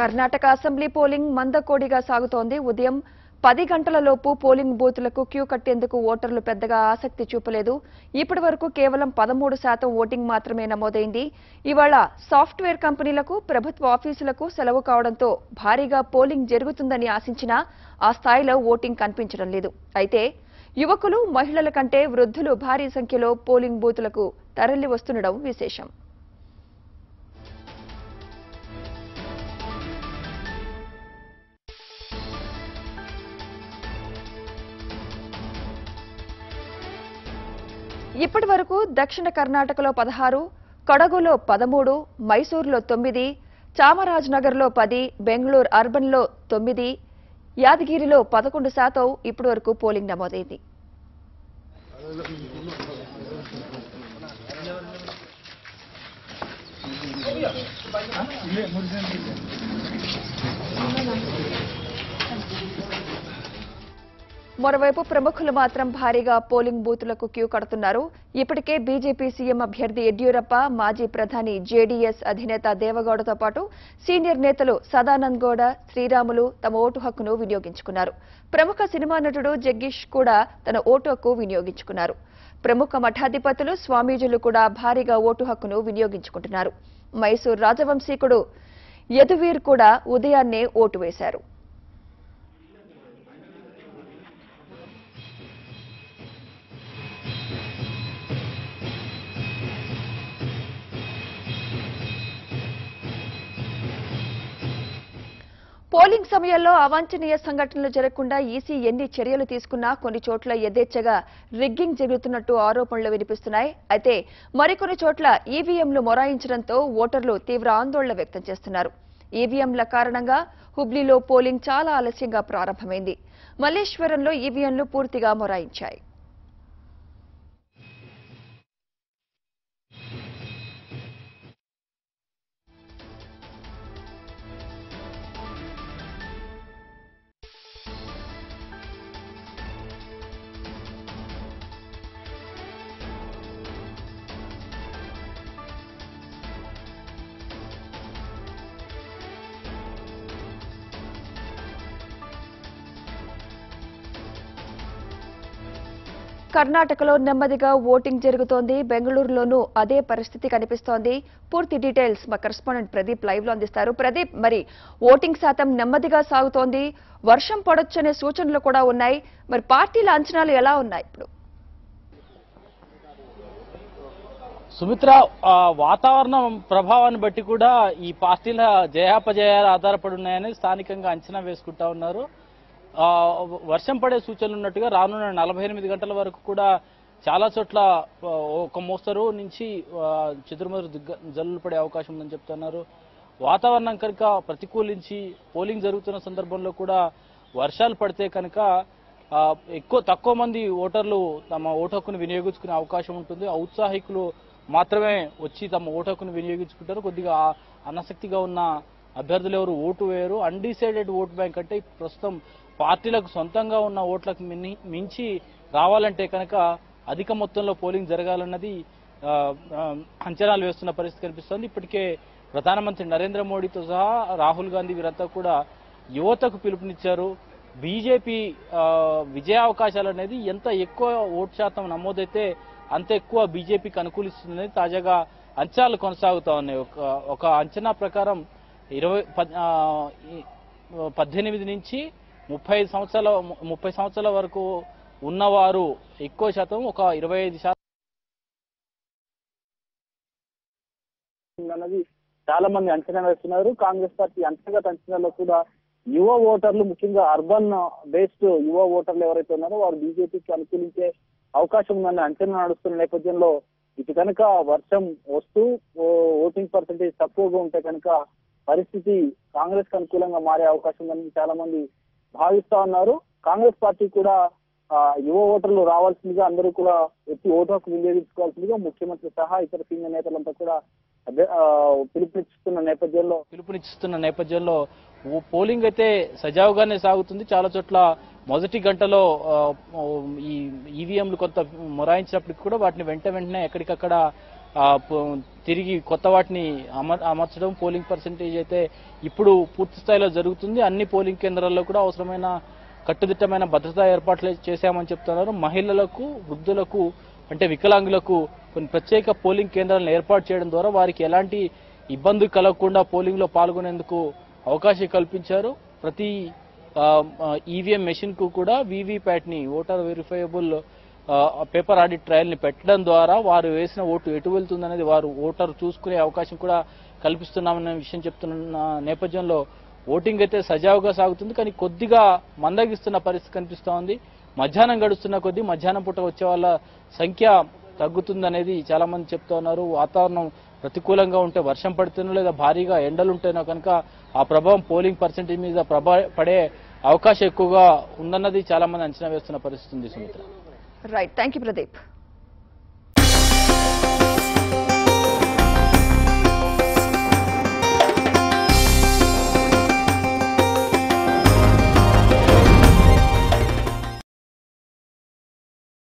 Karnataka assembly polling మందకోడిగా సాగుతోంది ఉదయం పది గంటలలోపు పోలింగ్ బూతులకు క్యూ కట్టేందుకు ఓటర్లు పెద్దగా ఆసక్తి చూపలేదు ఇప్పటి వరకు కేవలం పదమూడు శాతం ఓటింగ్ మాత్రమే నమోదైంది ఇవాళ సాఫ్ట్వేర్ కంపెనీలకు ప్రభుత్వ ఆఫీసులకు సెలవు కావడంతో భారీగా పోలింగ్ జరుగుతుందని ఆశించినా ఆ స్థాయిలో ఓటింగ్ కనిపించడం లేదు అయితే యువకులు మహిళల కంటే వృద్ధులు భారీ సంఖ్యలో పోలింగ్ బూతులకు తరలి వస్తుండడం విశేషం ఇప్పటి వరకు దక్షిణ కర్ణాటకలో పదహారు కొడగులో పదమూడు మైసూరులో తొమ్మిది చామరాజ్నగర్లో పది బెంగళూరు అర్బన్లో తొమ్మిది యాదగిరిలో పదకొండు శాతం ఇప్పటి వరకు పోలింగ్ నమోదైంది మరోవైపు ప్రముఖులు మాత్రం భారీగా పోలింగ్ బూతులకు క్యూ కడుతున్నారు ఇప్పటికే బీజేపీ సీఎం అభ్యర్థి యడ్యూరప్ప మాజీ ప్రధాని జేడీఎస్ అధినేత దేవగౌడతో పాటు సీనియర్ నేతలు సదానంద్ గౌడ శ్రీరాములు తమ ఓటు హక్కును వినియోగించుకున్నారు ప్రముఖ సినిమా నటుడు జగ్గీష్ కూడా తన ఓటు హక్కు వినియోగించుకున్నారు ప్రముఖ మఠాధిపతులు స్వామీజీలు కూడా భారీగా ఓటు హక్కును వినియోగించుకుంటున్నారు మైసూర్ రాజవంశీకుడు యదువీర్ కూడా ఉదయాన్నే ఓటు వేశారు పోలింగ్ సమయంలో అవాంఛనీయ సంఘటనలు జరగకుండా ఈసీ ఎన్ని చర్యలు తీసుకున్నా కొన్ని చోట్ల యథేచ్ఛగా రిగ్గింగ్ జరుగుతున్నట్టు ఆరోపణలు వినిపిస్తున్నాయి అయితే మరికొన్ని చోట్ల ఈవీఎంలు మొరాయించడంతో ఓటర్లు తీవ్ర ఆందోళన వ్యక్తం చేస్తున్నారు ఈవీఎంల కారణంగా హుబ్లీలో పోలింగ్ చాలా ఆలస్యంగా ప్రారంభమైంది మల్లేశ్వరంలో ఈవీఎంలు పూర్తిగా మొరాయించాయి కర్ణాటకలో నెమ్మదిగా ఓటింగ్ జరుగుతోంది బెంగళూరులోనూ అదే పరిస్థితి కనిపిస్తోంది పూర్తి డీటెయిల్స్ మా కరెస్పాండెంట్ ప్రదీప్ లైవ్ లో అందిస్తారు ప్రదీప్ మరి ఓటింగ్ శాతం నెమ్మదిగా సాగుతోంది వర్షం పడొచ్చనే సూచనలు కూడా ఉన్నాయి మరి పార్టీల అంచనాలు ఎలా ఉన్నాయి ఇప్పుడు సుమిత్ర ఆ, వాతావరణం ప్రభావాన్ని బట్టి కూడా ఈ పార్టీల జయాపజయాలు ఆధారపడి ఉన్నాయని స్థానికంగా అంచనా వేసుకుంటా ఉన్నారు ఆ, వర్షం పడే సూచనలు ఉన్నట్టుగా రానున్న నలభై ఎనిమిది గంటల వరకు కూడా చాలా చోట్ల ఆ, ఒక మోస్తరు నుంచి ఆ, చెదురుమదురు దిగ్గ జల్లులు పడే అవకాశం ఉందని చెప్తున్నారు వాతావరణం కనుక ప్రతికూలించి పోలింగ్ జరుగుతున్న సందర్భంలో కూడా వర్షాలు పడితే కనుక ఆ, ఎక్కువ తక్కువ మంది ఓటర్లు తమ ఓటు హక్కును వినియోగించుకునే అవకాశం ఉంటుంది ఔత్సాహికులు మాత్రమే వచ్చి తమ ఓటు హక్కును వినియోగించుకుంటారు కొద్దిగా ఆ- అనాసక్తిగా ఉన్న అభ్యర్థులు ఎవరు ఓటు వేయరు అన్డిసైడెడ్ ఓట్ బ్యాంక్ అంటే ప్రస్తుతం పార్టీలకు సొంతంగా ఉన్న ఓట్లకు మిన్ని- మించి రావాలంటే కనుక అధిక మొత్తంలో పోలింగ్ జరగాలన్నది ఆ, ఆ, అంచనాలు వేస్తున్న పరిస్థితి కనిపిస్తోంది ఇప్పటికే ప్రధానమంత్రి నరేంద్ర మోడీతో సహా రాహుల్ గాంధీ వీరంతా కూడా యువతకు పిలుపునిచ్చారు బీజేపీ ఆ, విజయావకాశాలు అనేది ఎంత ఎక్కువ ఓటు శాతం నమోదైతే అంత ఎక్కువ బీజేపీకి అనుకూలిస్తుందని తాజాగా అంచనాలు కొనసాగుతా ఉన్నాయి ఒక ఒక అంచనా ప్రకారం ఇరవై పద్- ఆ, ఈ- పద్దెనిమిది నుంచి ముప్పై ఐదు సంవత్సరాల ముప్పై సంవత్సరాల వరకు ఉన్నవారు ఎక్కువ శాతం ఒక ఇరవై ఐదు శాతం అన్నది చాలా మంది అంచనా వేస్తున్నారు కాంగ్రెస్ పార్టీ అంతర్గత అంచనాలో కూడా యువ ఓటర్లు ముఖ్యంగా అర్బన్ బేస్డ్ యువ ఓటర్లు ఎవరైతే ఉన్నారో వారు బీజేపీకి అనుకూలించే అవకాశం ఉందని అంచనా నడుస్తున్న నేపథ్యంలో ఇటు కనుక వర్షం వస్తూ ఓ- ఓటింగ్ పర్సంటేజ్ తక్కువగా ఉంటే కనుక పరిస్థితి కాంగ్రెస్ కు అనుకూలంగా మారే అవకాశం ఉందని చాలా మంది భావిస్తా ఉన్నారు కాంగ్రెస్ పార్టీ కూడా ఆ, యువ ఓటర్లు రావాల్సిందిగా అందరూ కూడా వచ్చి ఓటు హక్కు వినియోగించుకోవాల్సిందిగా ముఖ్యమంత్రి సహా ఇతర సీనియర్ నేతలంతా కూడా అదే, ఆ, పిలుపునిస్తున్న నేపథ్యంలో పిలుపునిస్తున్న నేపథ్యంలో ఓ- పోలింగ్ అయితే సజావుగానే సాగుతుంది చాలా చోట్ల మొదటి గంటలో ఆ, ఓ, ఈ ఈవీఎంలు కొంత మొరాయించినప్పటికీ కూడా వాటిని వెంట వెంటనే ఎక్కడికక్కడ ఆ, పో- తిరిగి కొత్త వాటిని అమర్ అమర్చడం పోలింగ్ పర్సంటేజ్ అయితే ఇప్పుడు పూర్తి స్థాయిలో జరుగుతుంది అన్ని పోలింగ్ కేంద్రాల్లో కూడా అవసరమైన కట్టుదిట్టమైన భద్రతా ఏర్పాట్లు చేశామని చెప్తున్నారు మహిళలకు వృద్ధులకు అంటే వికలాంగులకు కొన్ని ప్రత్యేక పోలింగ్ కేంద్రాలను ఏర్పాటు చేయడం ద్వారా వారికి ఎలాంటి ఇబ్బంది కలగకుండా పోలింగ్ లో పాల్గొనేందుకు అవకాశం కల్పించారు ప్రతి ఈవీఎం మెషిన్ కు కూడా వీవీప్యాట్ ని voter verifiable paper audit trail ని పెట్టడం ద్వారా వారు వేసిన ఓటు ఎటు వెళ్తుందనేది వారు ఓటర్ చూసుకునే అవకాశం కూడా కల్పిస్తున్నామన్న విషయం చెప్తున్న నేపథ్యంలో ఓటింగ్ అయితే సజావుగా సాగుతుంది కానీ కొద్దిగా మందగిస్తున్న పరిస్థితి కనిపిస్తా ఉంది మధ్యాహ్నం గడుస్తున్న కొద్దీ మధ్యాహ్నం పూట వచ్చే వాళ్ళ సంఖ్య తగ్గుతుందనేది చాలా మంది చెప్తా ఉన్నారు వాతావరణం ప్రతికూలంగా ఉంటే వర్షం పడుతున్నా లేదా భారీగా ఎండలు ఉంటేనో కనుక ఆ ప్రభావం పోలింగ్ పర్సెంటేజ్ మీద ప్రభా పడే అవకాశం ఎక్కువగా ఉందన్నది చాలా మంది అంచనా వేస్తున్న పరిస్థితి ఉంది Sumitra right thank you Pradeep